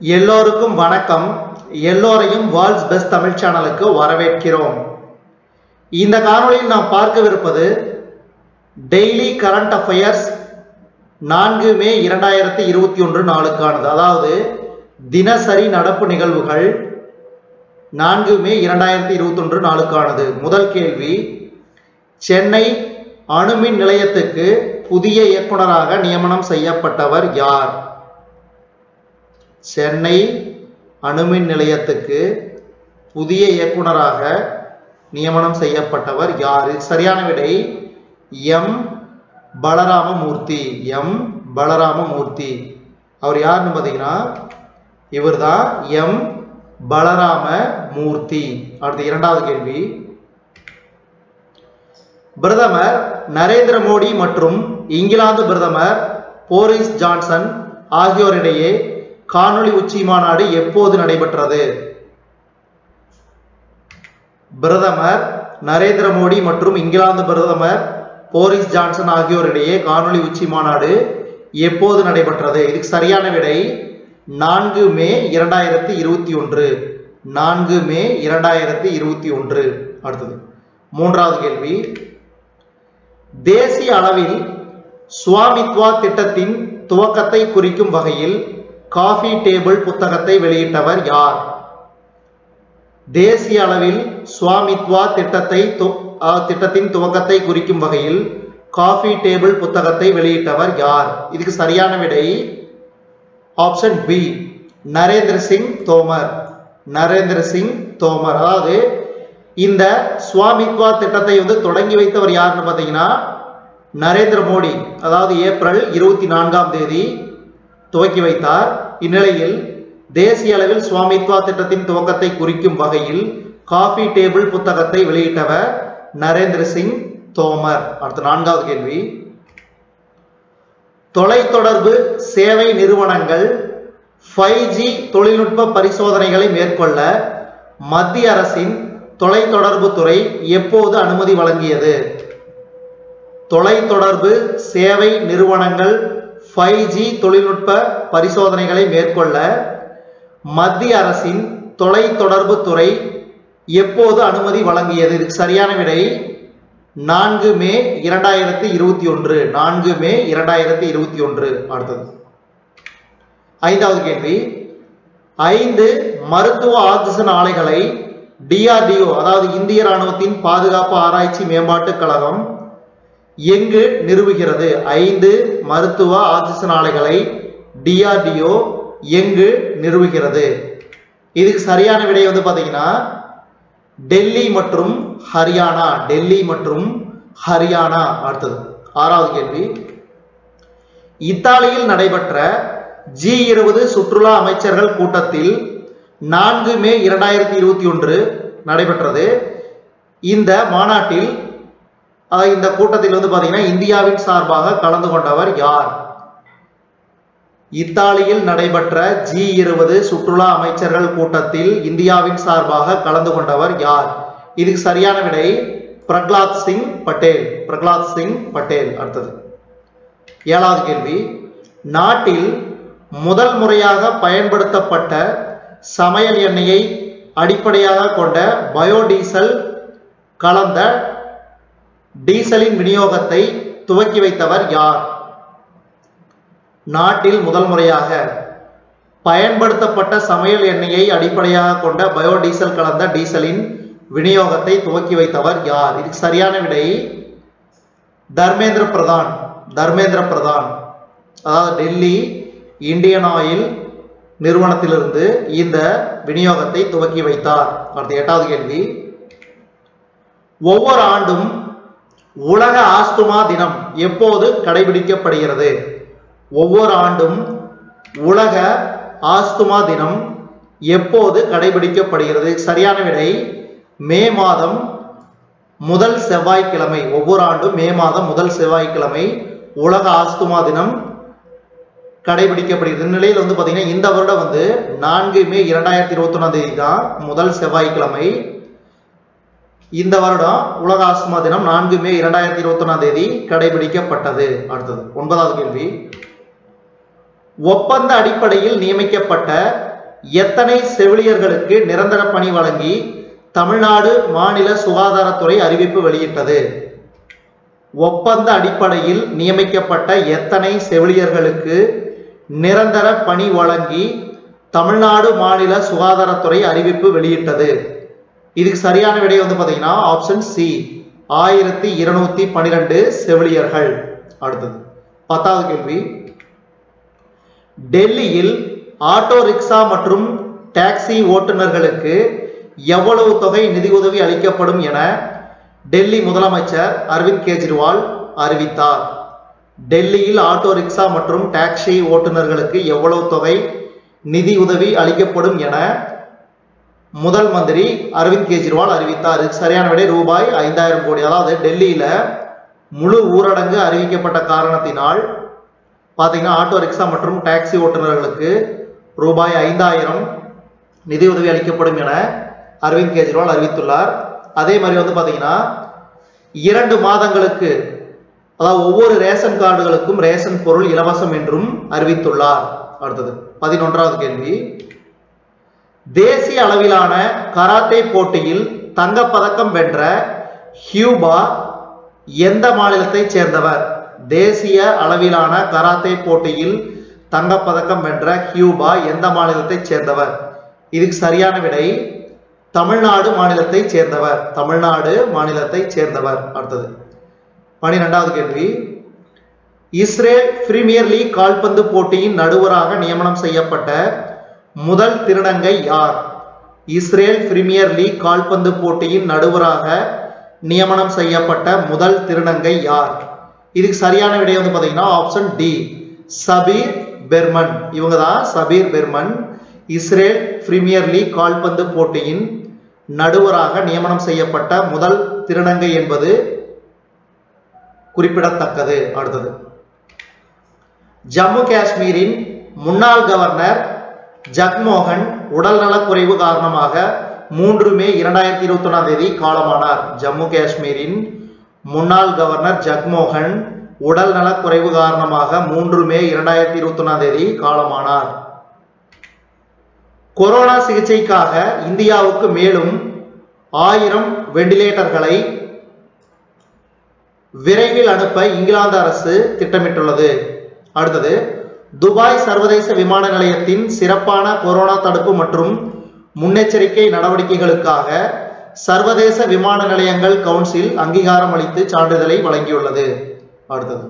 எல்லோருக்கும் வணக்கம் எல்லோரையும் வேர்ல்ட்ஸ் பெஸ்ட் தமிழ் சேனலுக்கு வரவேற்கிறோம் இந்த காணொளியில் நாம் பார்க்கவிருப்பது டெய்லி கரண்ட் அஃபயர்ஸ் நான்கு மே இரண்டாயிரத்தி இருபத்தி ஒன்று நாளுக்கானது அதாவது தினசரி நடப்பு நிகழ்வுகள் நான்கு மே இரண்டாயிரத்தி இருபத்தி ஒன்று நாளுக்கானது முதல் கேள்வி சென்னை அணுமின் நிலையத்துக்கு புதிய இயக்குனராக நியமனம் செய்யப்பட்டவர் யார் சென்னை அணுமின் நிலையத்துக்கு புதிய இயக்குனராக நியமனம் செய்யப்பட்டவர் யார் இது சரியான விடை எம் பலராமமூர்த்தி எம் பலராமமூர்த்தி அவர் யாருன்னு பார்த்தீங்கன்னா இவர்தான் எம் பலராம மூர்த்தி அடுத்த இரண்டாவது கேள்வி பிரதமர் நரேந்திர மோடி மற்றும் இங்கிலாந்து பிரதமர் போரிஸ் ஜான்சன் ஆகியோரிடையே காணொளி உச்சி மாநாடு எப்போது நடைபெற்றது பிரதமர் நரேந்திர மோடி மற்றும் இங்கிலாந்து பிரதமர் போரிஸ் ஜான்சன் ஆகியோரிடையே காணொளி உச்சி மாநாடு எப்போது நடைபெற்றது இதுக்கு சரியான விடை நான்கு மே இரண்டாயிரத்தி இருபத்தி ஒன்று நான்கு மே இரண்டாயிரத்தி இருபத்தி ஒன்று அடுத்தது மூன்றாவது கேள்வி தேசிய அளவில் சுவாமித்வா திட்டத்தின் துவக்கத்தை குறிக்கும் வகையில் காஃபி டேபிள் புத்தகத்தை வெளியிட்டவர் யார் தேசிய அளவில் சுவாமித்வா திட்டத்தை து- ஆ, திட்டத்தின் துவக்கத்தை குறிக்கும் வகையில் காஃபி டேபிள் புத்தகத்தை வெளியிட்டவர் யார் இதுக்கு சரியான விடை ஆப்ஷன் பி நரேந்திர சிங் தோமர் நரேந்திர சிங் தோமர் அதாவது இந்த சுவாமித்வா திட்டத்தை வந்து தொடங்கி வைத்தவர் யாருன்னு பார்த்தீங்கன்னா நரேந்திர மோடி அதாவது ஏப்ரல் இருபத்தி நான்காம் தேதி துவக்கி வைத்தார் இந்நிலையில் தேசிய அளவில் சுவாமித்வா திட்டத்தின் துவக்கத்தை குறிக்கும் வகையில் காஃபி டேபிள் புத்தகத்தை வெளியிட்டவர் நரேந்திர சிங் தோமர் அடுத்த நான்காவது கேள்வி தொலைத்தொடர்பு சேவை நிறுவனங்கள் ஃபைவ் ஜி தொழில்நுட்ப பரிசோதனைகளை மேற்கொள்ள மத்திய அரசின் தொலைத்தொடர்பு துறை எப்போது அனுமதி வழங்கியது தொலைத்தொடர்பு சேவை நிறுவனங்கள் ஃபைவ் ஜி தொழில்நுட்ப பரிசோதனைகளை மேற்கொள்ள மத்திய அரசின் தொலைத்தொடர்பு துறை எப்போது அனுமதி வழங்கியது இதுக்கு சரியான விடை நான்கு மே இரண்டாயிரத்தி இருபத்தி ஒன்று நான்கு மே இரண்டாயிரத்தி இருபத்தி ஒன்று அடுத்தது ஐந்தாவது கேள்வி ஐந்து மருத்துவ ஆக்சிஜன் ஆலைகளை டிஆர்டிஓ அதாவது இந்திய ராணுவத்தின் பாதுகாப்பு ஆராய்ச்சி மேம்பாட்டுக் கழகம் எங்கு நிறுவுகிறது ஐந்து மருத்துவ ஆக்சிஜன் ஆலைகளை டிஆர்டிஓ எங்கு நிறுவுகிறது இதுக்கு சரியான விடை வந்து பாத்தீங்கன்னா டெல்லி மற்றும் ஹரியானா டெல்லி மற்றும் ஹரியானா அடுத்தது ஆறாவது கேள்வி இத்தாலியில் நடைபெற்ற ஜி இருபது சுற்றுலா அமைச்சர்கள் கூட்டத்தில் நான்கு மே இரண்டாயிரத்தி இருபத்தி ஒன்று நடைபெற்றது இந்த மாநாட்டில் அதாவது இந்த கூட்டத்தில் வந்து பாத்தீங்கன்னா இந்தியாவின் சார்பாக கலந்து கொண்டவர் யார் இத்தாலியில் நடைபெற்ற ஜி இருபது சுற்றுலா அமைச்சர்கள் கூட்டத்தில் இந்தியாவின் சார்பாக கலந்து கொண்டவர் யார் இதுக்கு சரியான விடை பிரகலாத் சிங் பட்டேல் பிரகலாத் சிங் பட்டேல் அடுத்தது ஏழாவது கேள்வி நாட்டில் முதல் முறையாக பயன்படுத்தப்பட்ட சமையல் எண்ணெயை அடிப்படையாக கொண்ட பயோடீசல் கலந்த டீசலின் விநியோகத்தை துவக்கி வைத்தவர் யார் நாட்டில் முதல் முறையாக பயன்படுத்தப்பட்ட சமையல் எண்ணெயை அடிப்படையாக கொண்ட பயோடீசல் கலந்த டீசலின் விநியோகத்தை துவக்கி வைத்தவர் யார் இதுக்கு சரியான விடை தர்மேந்திர பிரதான் தர்மேந்திர பிரதான் அதாவது டெல்லி இந்தியன் ஆயில் நிறுவனத்திலிருந்து இந்த விநியோகத்தை துவக்கி வைத்தார் அடுத்த எட்டாவது கேள்வி ஒவ்வொரு ஆண்டும் உலக ஆஸ்துமா தினம் எப்போது கடைபிடிக்கப்படுகிறது ஒவ்வொரு ஆண்டும் உலக ஆஸ்துமா தினம் எப்போது கடைபிடிக்கப்படுகிறது சரியான விடை மே மாதம் முதல் செவ்வாய்க்கிழமை ஒவ்வொரு ஆண்டும் மே மாதம் முதல் செவ்வாய்க்கிழமை உலக ஆஸ்துமா தினம் கடைபிடிக்கப்படுகிறது இந்நிலையில் வந்து பாத்தீங்கன்னா இந்த வருடம் வந்து நான்கு மே இரண்டாயிரத்தி இருபத்தி ஒன்னாம் தேதி தான் முதல் செவ்வாய்க்கிழமை இந்த வருடம் உலக ஆஸ்துமா தினம் நான்கு மே இரண்டாயிரத்தி இருபத்தி ஒன்னாம் தேதி கடைபிடிக்கப்பட்டது அடுத்தது ஒன்பதாவது கேள்வி ஒப்பந்த அடிப்படையில் நியமிக்கப்பட்ட எத்தனை செவிலியர்களுக்கு நிரந்தர பணி வழங்கி தமிழ்நாடு மாநில சுகாதாரத்துறை அறிவிப்பு வெளியிட்டது ஒப்பந்த அடிப்படையில் நியமிக்கப்பட்ட எத்தனை செவிலியர்களுக்கு நிரந்தர பணி வழங்கி தமிழ்நாடு மாநில சுகாதாரத்துறை அறிவிப்பு வெளியிட்டது இதுக்கு சரியான விடை வந்து பாத்தீங்கன்னா ஆப்ஷன் சி ஆயிரத்தி இருநூத்தி பனிரெண்டு செவிலியர்கள் அடுத்தது பத்தாவது கேள்வி டெல்லியில் ஆட்டோ ரிக்ஷா மற்றும் டாக்ஸி ஓட்டுநர்களுக்கு எவ்வளவு தொகை நிதியுதவி அளிக்கப்படும் என டெல்லி முதலமைச்சர் அரவிந்த் கெஜ்ரிவால் அறிவித்தார் டெல்லியில் ஆட்டோ ரிக்ஷா மற்றும் டாக்ஸி ஓட்டுநர்களுக்கு எவ்வளவு தொகை நிதி உதவி அளிக்கப்படும் என முதல் மந்திரி அரவிந்த் கெஜ்ரிவால் அறிவித்தார் இதுக்கு சரியான விடை ரூபாய் ஐந்தாயிரம் கோடி அதாவது டெல்லியில முழு ஊரடங்கு அறிவிக்கப்பட்ட காரணத்தினால் பார்த்தீங்கன்னா ஆட்டோ ரிக்ஷா மற்றும் டாக்ஸி ஓட்டுநர்களுக்கு ரூபாய் ஐந்தாயிரம் நிதியுதவி அளிக்கப்படும் என அரவிந்த் கெஜ்ரிவால் அறிவித்துள்ளார் அதே மாதிரி வந்து பார்த்தீங்கன்னா இரண்டு மாதங்களுக்கு அதாவது ஒவ்வொரு ரேஷன் கார்டுகளுக்கும் ரேஷன் பொருள் இலவசம் என்றும் அறிவித்துள்ளார் அடுத்தது பதினொன்றாவது கேள்வி தேசிய அளவிலான கராத்தே போட்டியில் தங்கப்பதக்கம் வென்ற ஹியூபா எந்த மாநிலத்தைச் சேர்ந்தவர் தேசிய அளவிலான கராத்தே போட்டியில் தங்கப்பதக்கம் வென்ற ஹியூபா எந்த மாநிலத்தைச் சேர்ந்தவர் இதுக்கு சரியான விடை தமிழ்நாடு மாநிலத்தைச் சேர்ந்தவர் தமிழ்நாடு மாநிலத்தைச் சேர்ந்தவர் அடுத்தது பனிரெண்டாவது கேள்வி இஸ்ரேல் பிரீமியர் லீக் கால்பந்து போட்டியின் நடுவராக நியமனம் செய்யப்பட்ட முதல் திருநங்கை யார் இஸ்ரேல் பிரீமியர் லீக் கால்பந்து போட்டியின் நடுவராக நியமனம் செய்யப்பட்ட முதல் திருநங்கை யார் இதுக்கு சரியான விடை வந்து பாத்தீங்கன்னா ஆப்ஷன் டி சபீர் பெர்மன் இவங்க தான் Sapir Berman Israel Premier League கால்பந்து போட்டியின் நடுவராக நியமனம் செய்யப்பட்ட முதல் திருநங்கை என்பது குறிப்பிடத்தக்கது அடுத்தது ஜம்மு காஷ்மீரின் முன்னாள் கவர்னர் ஜக்மோகன் உடல்நலக்குறைவு காரணமாக மூன்று மே இரண்டாயிரத்தி இருபத்தி ஒன்றாம் தேதி காலமானார் ஜம்மு காஷ்மீரின் முன்னாள் கவர்னர் ஜக்மோகன் உடல் நலக்குறைவு காரணமாக மூன்று மே இரண்டாயிரத்தி இருபத்தி ஒன்றாம் தேதி காலமானார் கொரோனா சிகிச்சைக்காக இந்தியாவுக்கு மேலும் ஆயிரம் வெண்டிலேட்டர்களை விரைவில் அனுப்ப இங்கிலாந்து அரசு திட்டமிட்டுள்ளது அடுத்தது துபாய் சர்வதேச விமான நிலையத்தின் சிறப்பான கொரோனா தடுப்பு மற்றும் முன்னெச்சரிக்கை நடவடிக்கைகளுக்காக சர்வதேச விமான நிலையங்கள் கவுன்சில் அங்கீகாரம் அளித்து சான்றிதழை வழங்கியுள்ளது அடுத்தது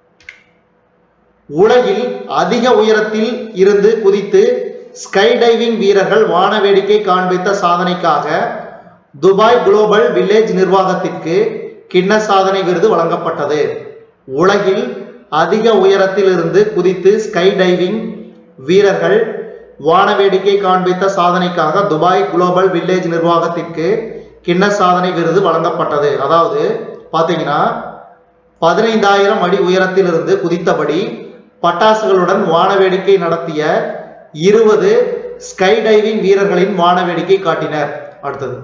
உலகில் அதிக உயரத்தில் இருந்து குதித்து ஸ்கை டைவிங் வீரர்கள் வான வேடிக்கை காண்பித்த சாதனைக்காக துபாய் குளோபல் வில்லேஜ் நிர்வாகத்திற்கு கிண்ண சாதனை விருது வழங்கப்பட்டது உலகில் அதிக உயரத்தில் இருந்து குதித்து ஸ்கை டைவிங் வீரர்கள் வான வேடிக்கை காண்பித்த சாதனைக்காக துபாய் குளோபல் வில்லேஜ் நிர்வாகத்திற்கு கிண்ண சாதனை விருது வழங்கப்பட்டது அதாவது பாத்தீங்கன்னா பதினைந்தாயிரம் அடி உயரத்திலிருந்து குதித்தபடி பட்டாசுகளுடன் வான வேடிக்கை நடத்திய இருபது ஸ்கை டைவிங் வீரர்களின் வான வேடிக்கை காட்டினர் அடுத்தது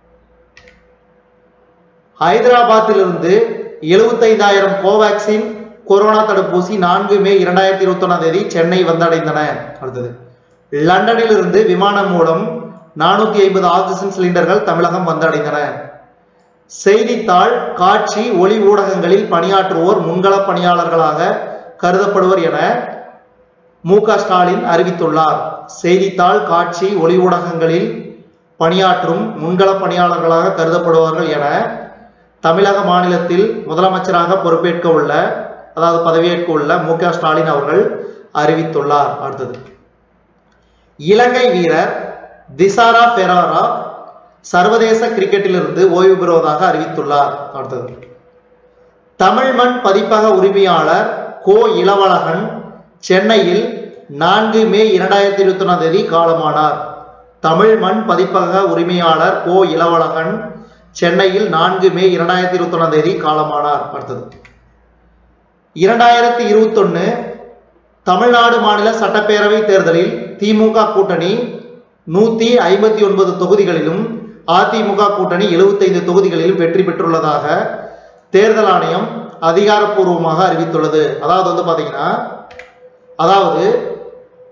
ஹைதராபாத்திலிருந்து எழுபத்தைந்தாயிரம் கோவேக்சின் கொரோனா தடுப்பூசி நான்கு மே இரண்டாயிரத்தி இருபத்தி ஒன்னாம் தேதி சென்னை வந்தடைந்தன அடுத்தது லண்டனில் இருந்து விமானம் மூலம் நானூத்தி ஐம்பது ஆக்சிஜன் சிலிண்டர்கள் தமிழகம் வந்தடைந்தன செய்தித்தாள் காட்சி ஒளி ஊடகங்களில் பணியாற்றுவோர் முன்கள பணியாளர்களாக கருதப்படுவர் என மு க ஸ்டாலின் அறிவித்துள்ளார் செய்தித்தாள் காட்சி ஒளி ஊடகங்களில் பணியாற்றும் முன்கள பணியாளர்களாக கருதப்படுவார்கள் என தமிழக மாநிலத்தில் முதலமைச்சராக பொறுப்பேற்க உள்ள அதாவது பதவியேற்க உள்ள மு க ஸ்டாலின் அவர்கள் அறிவித்துள்ளார் அடுத்தது இலங்கை வீரர் திசாரா பெராரா சர்வதேச கிரிக்கெட்டிலிருந்து ஓய்வு பெறுவதாக அறிவித்துள்ளார் அடுத்தது தமிழ் மண் பதிப்பக உரிமையாளர் கோ இளவழகன் சென்னையில் நான்கு மே இரண்டாயிரத்தி இருபத்தி ஒன்றாம் தேதி காலமானார் தமிழ் மண் பதிப்பக உரிமையாளர் கோ இளவழகன் சென்னையில் நான்கு மே இரண்டாயிரத்தி இருபத்தி ஒன்றாம் தேதி காலமானார் அடுத்தது இரண்டாயிரத்தி இருபத்தொன்னு தமிழ்நாடு மாநில சட்டப்பேரவை தேர்தலில் திமுக கூட்டணி நூத்தி ஐம்பத்தி ஒன்பது தொகுதிகளிலும் அதிமுக கூட்டணி எழுபத்தைந்து தொகுதிகளிலும் வெற்றி பெற்றுள்ளதாக தேர்தல் ஆணையம் அதிகாரப்பூர்வமாக அறிவித்துள்ளது அதாவது வந்து பாத்தீங்கன்னா அதாவது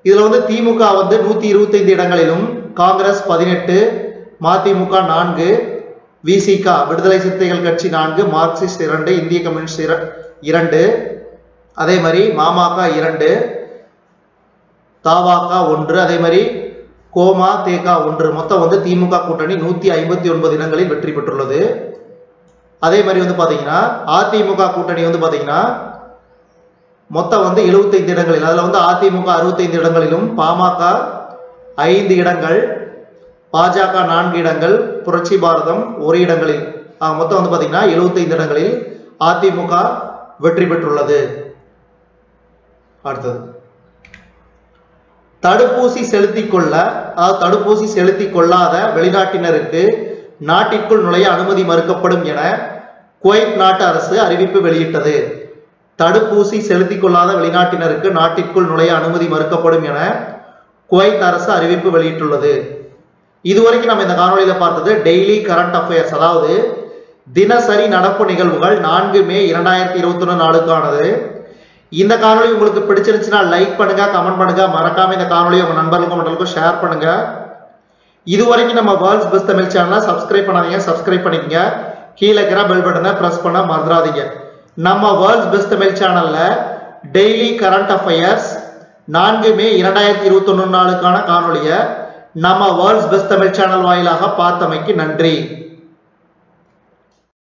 இதுல வந்து திமுக வந்து நூத்தி இருபத்தைந்து இடங்களிலும் காங்கிரஸ் பதினெட்டு மதிமுக நான்கு விசிக விடுதலை சிறுத்தைகள் கட்சி நான்கு மார்க்சிஸ்ட் இரண்டு இந்திய கம்யூனிஸ்ட் இர- இரண்டு அதே மாதிரி மாமக இரண்டு தாவாக ஒன்று அதே மாதிரி கோமா தேகா ஒன்று மொத்தம் வந்து திமுக கூட்டணி நூத்தி ஐம்பத்தி ஒன்பது இடங்களில் வெற்றி பெற்றுள்ளது அதே மாதிரி வந்து பாத்தீங்கன்னா அதிமுக கூட்டணி வந்து பாத்தீங்கன்னா மொத்தம் வந்து 75 இடங்களில் அதுல வந்து அதிமுக 65 இடங்களிலும் பாமக ஐந்து இடங்கள் பாஜக நான்கு இடங்கள் புரட்சி பாரதம் ஒரு இடங்களில் ஆக மொத்தம் வந்து பாத்தீங்கன்னா 75 இடங்களில் அதிமுக வெற்றி பெற்றுள்ளது அடுத்தது தடுப்பூசி செலுத்திக் கொள்ள அதாவது தடுப்பூசி செலுத்திக் கொள்ளாத வெளிநாட்டினருக்கு நாட்டிற்குள் நுழைய அனுமதி மறுக்கப்படும் என குவைத் நாட்டு அரசு அறிவிப்பு வெளியிட்டது தடுப்பூசி செலுத்திக் கொள்ளாத வெளிநாட்டினருக்கு நாட்டிற்குள் நுழைய அனுமதி மறுக்கப்படும் என குவைத் அரசு அறிவிப்பு வெளியிட்டுள்ளது இதுவரைக்கும் நம்ம இந்த காணொளியில பார்த்தது டெய்லி கரண்ட் அஃபேர்ஸ் அதாவது தினசரி நடப்பு நிகழ்வுகள் நான்கு மே இரண்டாயிரத்தி இருபத்தி ஒன்று நாளுக்கானது இந்த காணொளி உங்களுக்கு பிடிச்சிருந்துச்சுன்னா லைக் பண்ணுங்க கமெண்ட் பண்ணுங்க மறக்காம இந்த காணொளியை உங்க நண்பர்களுக்கும் மற்றவங்களுக்கும் ஷேர் பண்ணுங்க இதுவரைக்கும் நம்ம வேர்ல்ட்ஸ் பெஸ்ட் தமிழ் சேனலை சப்ஸ்கிரைப் பண்ணாதீங்க சப்ஸ்கிரைப் பண்ணிக்கங்க கீழே இருக்கிற பெல் பட்டனை பிரஸ் பண்ண மறந்துடாதீங்க நம்ம வேர்ல்ட்ஸ் பெஸ்ட் தமிழ் சேனல்ல டெய்லி கரண்ட் அஃபயர்ஸ் நான்கு மே இரண்டாயிரத்தி இருபத்தி ஒன்று நாளுக்கான காணொளியை நம்ம வேர்ல்ட்ஸ் பெஸ்ட் தமிழ் சேனல் வாயிலாக பார்த்தமைக்கு நன்றி